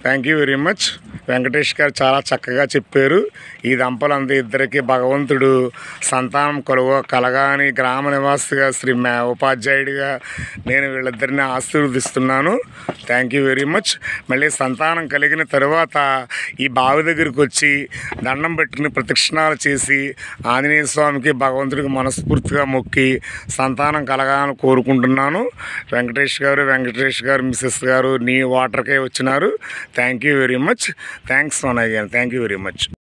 thank you very much Venkatesh garu చాలా చక్కగా చెప్పారు ఈ దంపలంతా ఇద్దరికి భగవంతుడు సంతానం కలువ కలగాని గ్రామ నివాసిగా శ్రీ మే ఉపాధ్యాయుడిగా నేను వీళ్ళిద్దరిని ఆశీర్వదిస్తున్నాను థ్యాంక్ యూ వెరీ మచ్ మళ్ళీ సంతానం కలిగిన తరువాత ఈ బావి దగ్గరికి వచ్చి దండం పెట్టుకుని ప్రదక్షిణాలు చేసి ఆంజనేయ స్వామికి భగవంతుడికి మనస్ఫూర్తిగా మొక్కి సంతానం కలగాలని కోరుకుంటున్నాను వెంకటేష్ గారు వెంకటేష్ గారు మిసెస్ గారు నీ వాటర్కే వచ్చినారు thank you very much thanks once again thank you very much